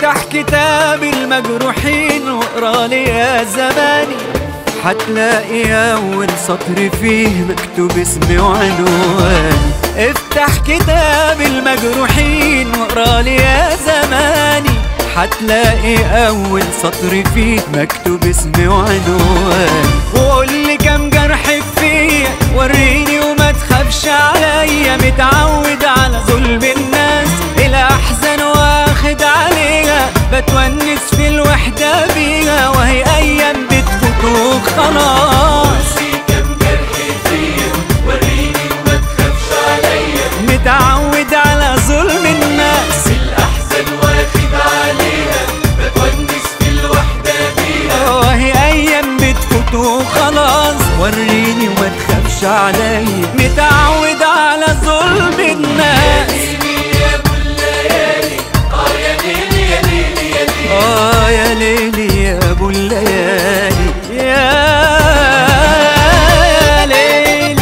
افتح كتاب المجروحين واقرا لي يا زماني هتلاقي أول سطر فيه مكتوب اسمي وعنواني افتح كتاب المجروحين واقرا لي يا زماني هتلاقي أول سطر فيه مكتوب اسمي وعنواني وقول لي كم جرح فيا وريني وما تخافش عليا متعود على ظلم الناس الأحزان واخد عليها بتونس في الوحدة بيها وهي أيام بتفوت وخلاص متعود على ظلم الناس وهي ايام بتفوت وخلاص وريني وما تخافش عليا متعود على ظلم الناس اه يا ليلي يا ابو الليالي يا ليلي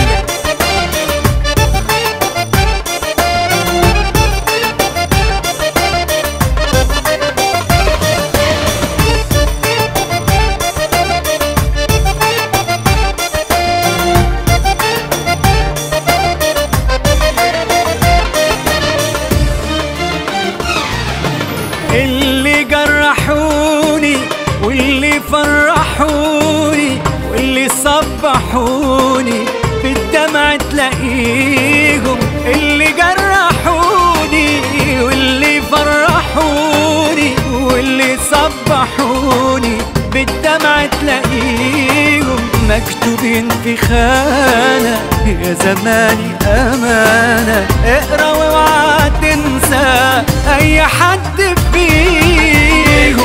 اللي جرحوني واللي فرحوني واللي صبحوني بالدمع تلاقيهم اللي جرحوني واللي فرحوني واللي صبحوني بالدمع تلاقيهم مكتوبين في خانة يا زماني أمانة اقرا واوعى تنسى أي حد فيهم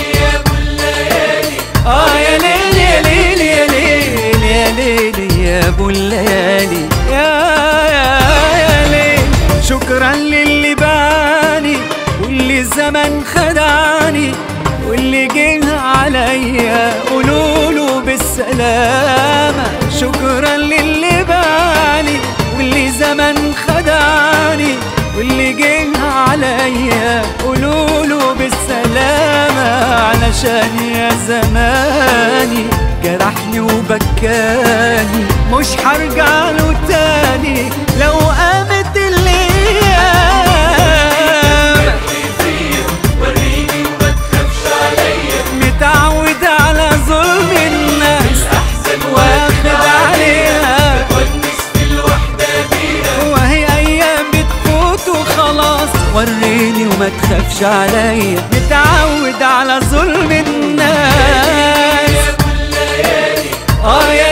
اه يا ليل يا ليل يا ليل يا ليل يا ابو الليالي يا يا يا ليل شكرا للي باني واللي الزمن خدعني واللي جه عليا قولوله بالسلامة شكرا للي باني واللي زمن خدعني واللي جه عليا قولوله بالسلامة علشان يا زماني جرحني وبكاني مش هرجع له تاني لو قامت الايام متعود على ظلم الناس واخد عليها وهي ايام بتفوت وخلاص وريني وما تخافش عليا متعود على ظلم الناس اه يا